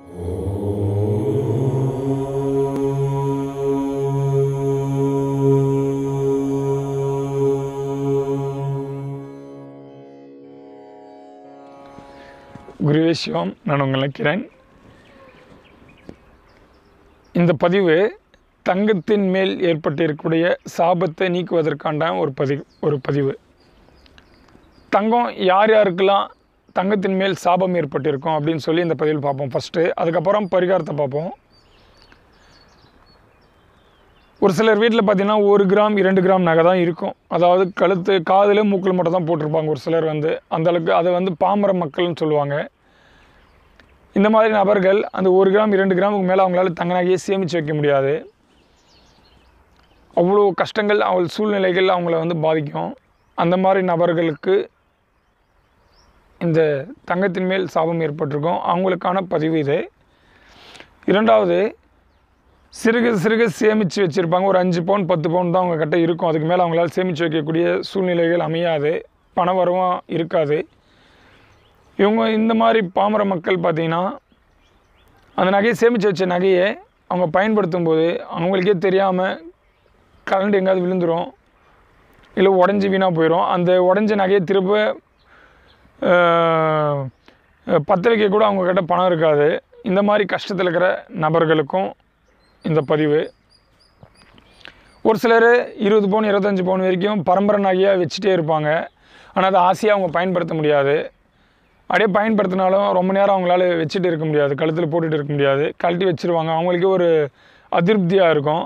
குருவே சிவம் நான் உங்கள் நினைக்கிறேன் இந்த பதிவு தங்கத்தின் மேல் ஏற்பட்டிருக்கக்கூடிய சாபத்தை நீக்குவதற்கான ஒரு பதிவு ஒரு பதிவு தங்கம் யார் யாருக்கெல்லாம் தங்கத்தின் மேல் சாபம் ஏற்பட்டிருக்கும் அப்படின்னு சொல்லி இந்த பதிவில் பார்ப்போம் ஃபஸ்ட்டு அதுக்கப்புறம் பரிகாரத்தை பார்ப்போம் ஒரு சிலர் வீட்டில் பார்த்தீங்கன்னா ஒரு கிராம் இரண்டு கிராம் நகை தான் இருக்கும் அதாவது கழுத்து காதில் மூக்கில் மட்டும் தான் போட்டிருப்பாங்க ஒரு சிலர் வந்து அந்த அளவுக்கு அதை வந்து பாமர மக்கள்னு சொல்லுவாங்க இந்த மாதிரி நபர்கள் அந்த ஒரு கிராம் இரண்டு கிராமுக்கு மேலே அவங்களால தங்க நகையை சேமித்து வைக்க முடியாது அவ்வளோ கஷ்டங்கள் அவங்க சூழ்நிலைகள் அவங்கள வந்து பாதிக்கும் அந்த மாதிரி நபர்களுக்கு இந்த தங்கத்தின் மேல் சாபம் ஏற்பட்டிருக்கும் அவங்களுக்கான பதிவு இது இரண்டாவது சிறுக சிறுக சேமித்து வச்சுருப்பாங்க ஒரு அஞ்சு பவுன் பத்து பவுன் தான் அவங்க கிட்ட இருக்கும் அதுக்கு மேலே அவங்களால சேமித்து வைக்கக்கூடிய சூழ்நிலைகள் அமையாது பண வரவும் இருக்காது இவங்க இந்த மாதிரி பாமர மக்கள் பார்த்திங்கன்னா அந்த நகையை சேமித்து வச்ச நகையை அவங்க பயன்படுத்தும் போது அவங்களுக்கே தெரியாமல் கரண்ட் எங்கேயாவது விழுந்துடும் இல்லை உடஞ்சி வீணாக போயிடும் அந்த உடஞ்ச நகையை திரும்ப ஆஹ், பற்ற வைக்க கூட அவங்கக்கிட்ட பணம் இருக்காது இந்த மாதிரி கஷ்டத்தில் இருக்கிற நபர்களுக்கும் இந்த பதிவு ஒரு சிலர் இருபது பவுன் இருபத்தஞ்சி பவுன் வரைக்கும் பரம்பரை நகையாக வச்சுட்டே இருப்பாங்க ஆனால் அதை ஆசையாக அவங்க பயன்படுத்த முடியாது அப்படியே பயன்படுத்தினாலும் ரொம்ப நேரம் அவங்களால வச்சுட்டு இருக்க முடியாது கழுத்தில் போட்டுட்டு இருக்க முடியாது கழட்டி வச்சுருவாங்க அவங்களுக்கே ஒரு அதிருப்தியாக இருக்கும்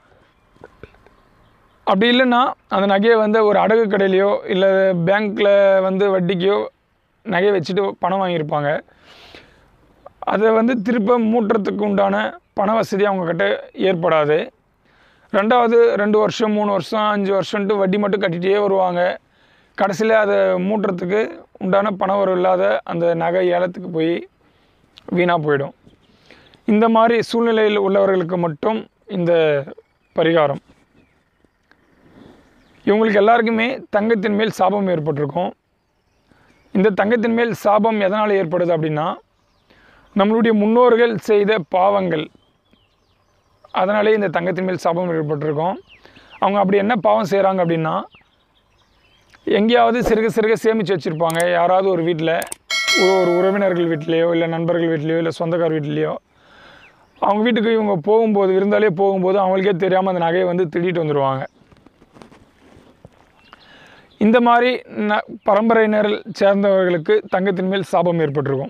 அப்படி இல்லைன்னா அந்த நகையை வந்து ஒரு அடகு கடையிலையோ இல்லை பேங்க்கில் வந்து வட்டிக்கோ நகையை வச்சுட்டு பணம் வாங்கியிருப்பாங்க அதை வந்து திரும்ப மூட்டுறதுக்கு உண்டான பண வசதி அவங்கக்கிட்ட ஏற்படாது ரெண்டாவது ரெண்டு வருஷம் மூணு வருஷம் அஞ்சு வருஷம்ட்டு வட்டி மட்டும் கட்டிகிட்டே வருவாங்க கடைசியில் அதை மூட்டுறதுக்கு உண்டான பணம் வரும் இல்லாத அந்த நகை ஏலத்துக்கு போய் வீணாக போயிடும் இந்த மாதிரி சூழ்நிலையில் உள்ளவர்களுக்கு மட்டும் இந்த பரிகாரம் இவங்களுக்கு எல்லாருக்குமே தங்கத்தின் மேல் சாபம் ஏற்பட்டிருக்கும் இந்த தங்கத்தின் மேல் சாபம் எதனால் ஏற்படுது அப்படின்னா நம்மளுடைய முன்னோர்கள் செய்த பாவங்கள் அதனாலே இந்த தங்கத்தின் மேல் சாபம் ஏற்பட்டிருக்கும் அவங்க அப்படி என்ன பாவம் செய்கிறாங்க அப்படின்னா எங்கேயாவது சிறுக சிறுக சேமித்து வச்சுருப்பாங்க யாராவது ஒரு வீட்டில் ஒரு உறவினர்கள் வீட்லேயோ இல்லை நண்பர்கள் வீட்லேயோ இல்லை சொந்தக்கார வீட்லேயோ அவங்க வீட்டுக்கு இவங்க போகும்போது விருந்தாலே போகும்போது அவங்களுக்கே தெரியாமல் அந்த நகையை வந்து திருடிட்டு வந்துடுவாங்க இந்த மாதிரி ந பரம்பரையினர் சேர்ந்தவர்களுக்கு தங்கத்தின் மேல் சாபம் ஏற்பட்டிருக்கும்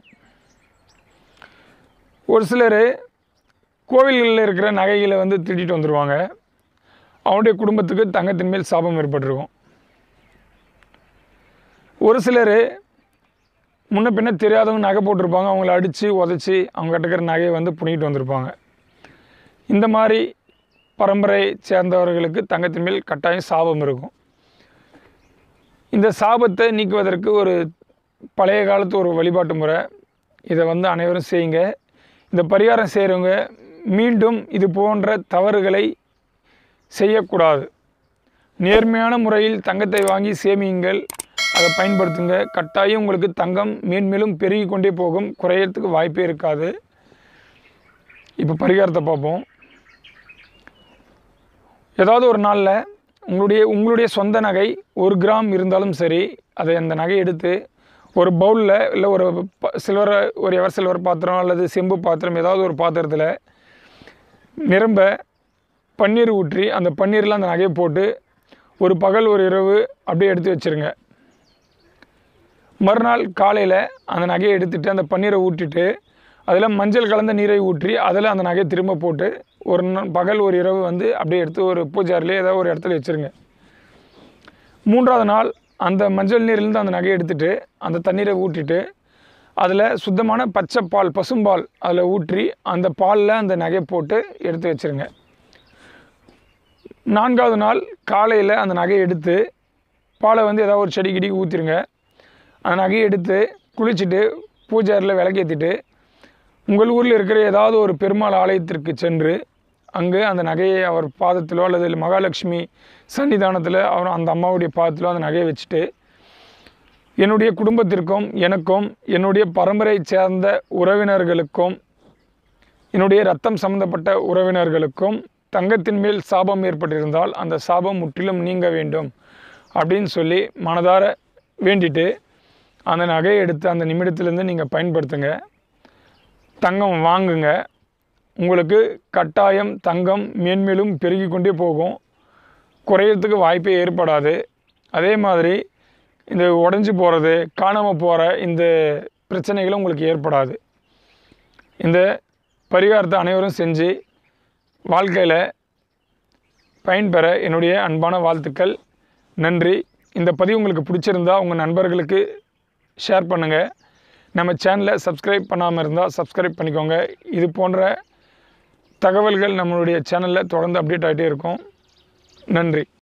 ஒரு சிலர் கோவில்களில் இருக்கிற நகைகளை வந்து திருடிட்டு வந்துடுவாங்க அவனுடைய குடும்பத்துக்கு தங்கத்தின் மேல் சாபம் ஏற்பட்டிருக்கும் ஒரு சிலர் முன்ன பின்ன தெரியாதவங்க நகை போட்டிருப்பாங்க அவங்கள அடித்து உதச்சி அவங்க கட்டுக்கிற நகையை வந்து புனிட்டு வந்திருப்பாங்க இந்த மாதிரி பரம்பரை சேர்ந்தவர்களுக்கு தங்கத்தின் மேல் கட்டாயம் சாபம் இருக்கும் இந்த சாபத்தை நீக்குவதற்கு ஒரு பழைய காலத்து ஒரு வழிபாட்டு முறை இதை வந்து அனைவரும் செய்யுங்க இந்த பரிகாரம் செய்கிறவங்க மீண்டும் இது போன்ற தவறுகளை செய்யக்கூடாது நேர்மையான முறையில் தங்கத்தை வாங்கி சேமியுங்கள் அதை பயன்படுத்துங்க கட்டாயம் உங்களுக்கு தங்கம் மேன்மேலும் பெருகி கொண்டே போகும் குறையறதுக்கு வாய்ப்பே இருக்காது இப்போ பரிகாரத்தை பார்ப்போம் ஏதாவது ஒரு நாளில் உங்களுடைய உங்களுடைய சொந்த நகை ஒரு கிராம் இருந்தாலும் சரி அதை அந்த நகை எடுத்து ஒரு பவுலில் இல்லை ஒரு ப- சில்வர் ஒரு எவர் சில்வர் பாத்திரம் அல்லது செம்பு பாத்திரம் ஏதாவது ஒரு பாத்திரத்தில் நிரம்ப பன்னீர் ஊற்றி அந்த பன்னீரில் அந்த நகையை போட்டு ஒரு பகல் ஒரு இரவு அப்படியே எடுத்து வச்சிருங்க மறுநாள் காலையில் அந்த நகையை எடுத்துட்டு அந்த பன்னீரை ஊற்றிட்டு அதில் மஞ்சள் கலந்த நீரை ஊற்றி அதில் அந்த நகையை திரும்ப போட்டு ஒரு நாள் பகல் ஒரு இரவு வந்து அப்படியே எடுத்து ஒரு பூஜாரிலே ஏதாவது ஒரு இடத்துல வச்சுருங்க மூன்றாவது நாள் அந்த மஞ்சள் நீர்லேருந்து அந்த நகையை எடுத்துட்டு அந்த தண்ணீரை ஊற்றிட்டு அதில் சுத்தமான பச்சை பால் பசும்பால் அதில் ஊற்றி அந்த பாலில் அந்த நகையை போட்டு எடுத்து வச்சுருங்க நான்காவது நாள் காலையில் அந்த நகையை எடுத்து பாலை வந்து ஏதாவது ஒரு செடி கிடிக்கு ஊற்றிருங்க அந்த நகையை எடுத்து குளிச்சுட்டு பூஜாரில் விளக்கேற்றிட்டு உங்கள் ஊரில் இருக்கிற ஏதாவது ஒரு பெருமாள் ஆலயத்திற்கு சென்று அங்கு அந்த நகையை அவர் பாதத்திலோ அல்லது மகாலட்சுமி சன்னிதானத்தில் அவர் அந்த அம்மாவுடைய பாதத்திலோ அந்த நகையை வச்சுட்டு என்னுடைய குடும்பத்திற்கும் எனக்கும் என்னுடைய பரம்பரை சேர்ந்த உறவினர்களுக்கும் என்னுடைய ரத்தம் சம்பந்தப்பட்ட உறவினர்களுக்கும் தங்கத்தின் மேல் சாபம் ஏற்பட்டிருந்தால் அந்த சாபம் முற்றிலும் நீங்க வேண்டும் அப்படின்னு சொல்லி மனதார வேண்டிட்டு அந்த நகையை எடுத்து அந்த நிமிடத்திலேருந்து நீங்கள் பயன்படுத்துங்க தங்கம் வாங்குங்க உங்களுக்கு கட்டாயம் தங்கம் மேன்மேலும் பெருகி கொண்டே போகும் குறையறதுக்கு வாய்ப்பே ஏற்படாது அதே மாதிரி இந்த உடஞ்சி போகிறது காணாமல் போகிற இந்த பிரச்சனைகளும் உங்களுக்கு ஏற்படாது இந்த பரிகாரத்தை அனைவரும் செஞ்சு வாழ்க்கையில் பயன்பெற என்னுடைய அன்பான வாழ்த்துக்கள் நன்றி இந்த பதிவு உங்களுக்கு பிடிச்சிருந்தா உங்கள் நண்பர்களுக்கு ஷேர் பண்ணுங்கள் நம்ம சேனலை சப்ஸ்கிரைப் பண்ணாமல் இருந்தால் சப்ஸ்கிரைப் பண்ணிக்கோங்க இது போன்ற தகவல்கள் நம்மளுடைய சேனலில் தொடர்ந்து அப்டேட் ஆகிட்டே இருக்கும் நன்றி